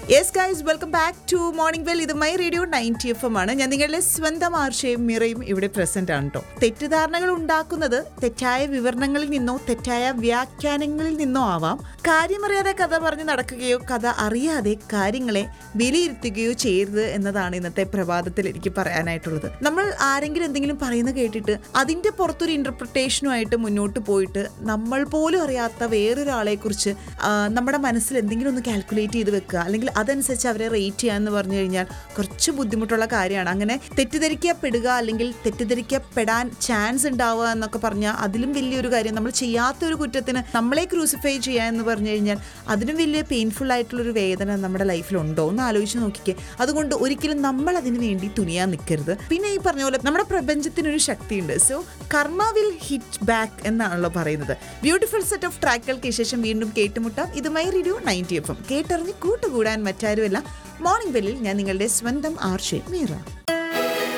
yes guys welcome back to morning well ഇത് my radio ninety F M ആണ് ഞാൻ നിങ്ങളുടെ സ്വന്തം ആർഷയും മിറയും ഇവിടെ പ്രസന്റ് ആണ് കേട്ടോ തെറ്റിദ്ധാരണകൾ ഉണ്ടാക്കുന്നത് തെറ്റായ വിവരണങ്ങളിൽ നിന്നോ തെറ്റായ വ്യാഖ്യാനങ്ങളിൽ നിന്നോ ആവാം കാര്യമറിയാതെ കഥ പറഞ്ഞ് നടക്കുകയോ കഥ അറിയാതെ കാര്യങ്ങളെ വിലയിരുത്തുകയോ ചെയ്യരുത് എന്നതാണ് ഇന്നത്തെ പ്രഭാതത്തിൽ എനിക്ക് പറയാനായിട്ടുള്ളത് നമ്മൾ ആരെങ്കിലും എന്തെങ്കിലും പറയുന്നത് കേട്ടിട്ട് അതിന്റെ പുറത്തൊരു ഇന്റർപ്രിട്ടേഷനുമായിട്ട് മുന്നോട്ട് പോയിട്ട് നമ്മൾ പോലും അറിയാത്ത വേറൊരാളെ കുറിച്ച് നമ്മുടെ മനസ്സിൽ എന്തെങ്കിലും ഒന്ന് കാൽക്കുലേറ്റ് ചെയ്ത് വെക്കുക അല്ലെങ്കിൽ അതനുസരിച്ച് അവരെ റേറ്റ് ചെയ്യാന്ന് പറഞ്ഞു കഴിഞ്ഞാൽ കുറച്ച് ബുദ്ധിമുട്ടുള്ള കാര്യമാണ് അങ്ങനെ തെറ്റിദ്ധരിക്കപ്പെടുക അല്ലെങ്കിൽ തെറ്റിദ്ധരിക്കപ്പെടാൻ ചാൻസ് ഉണ്ടാവുക എന്നൊക്കെ പറഞ്ഞാൽ അതിലും വലിയൊരു കാര്യം നമ്മൾ ചെയ്യാത്ത ഒരു കുറ്റത്തിന് നമ്മളെ ക്രൂസിഫൈ ചെയ്യുക എന്ന് പറഞ്ഞു കഴിഞ്ഞാൽ അതിനും വലിയ പെയിൻഫുൾ ആയിട്ടുള്ളൊരു വേദന നമ്മുടെ ലൈഫിൽ ഉണ്ടോ എന്ന് ആലോചിച്ച് നോക്കിക്കേ അതുകൊണ്ട് ഒരിക്കലും നമ്മൾ അതിന് വേണ്ടി തുനിയാൻ നിൽക്കരുത് പിന്നെ ഈ പറഞ്ഞ പോലെ നമ്മുടെ പ്രപഞ്ചത്തിനൊരു ശക്തിയുണ്ട് സോ കർമ്മ വിൽ ഹിറ്റ് ബാക്ക് എന്നാണല്ലോ പറയുന്നത് ബ്യൂട്ടിഫുൾ സെറ്റ് ഓഫ് ട്രാക്കുകൾക്ക് ശേഷം വീണ്ടും കേട്ടുമുട്ടാം ഇത് my radio ninety F M കേട്ടറിഞ്ഞ് കൂട്ടുകൂടാൻ മറ്റാരുമല്ല മോർണിംഗ് ബെല്ലിൽ ഞാൻ നിങ്ങളുടെ സ്വന്തം ആർഷേ മീറ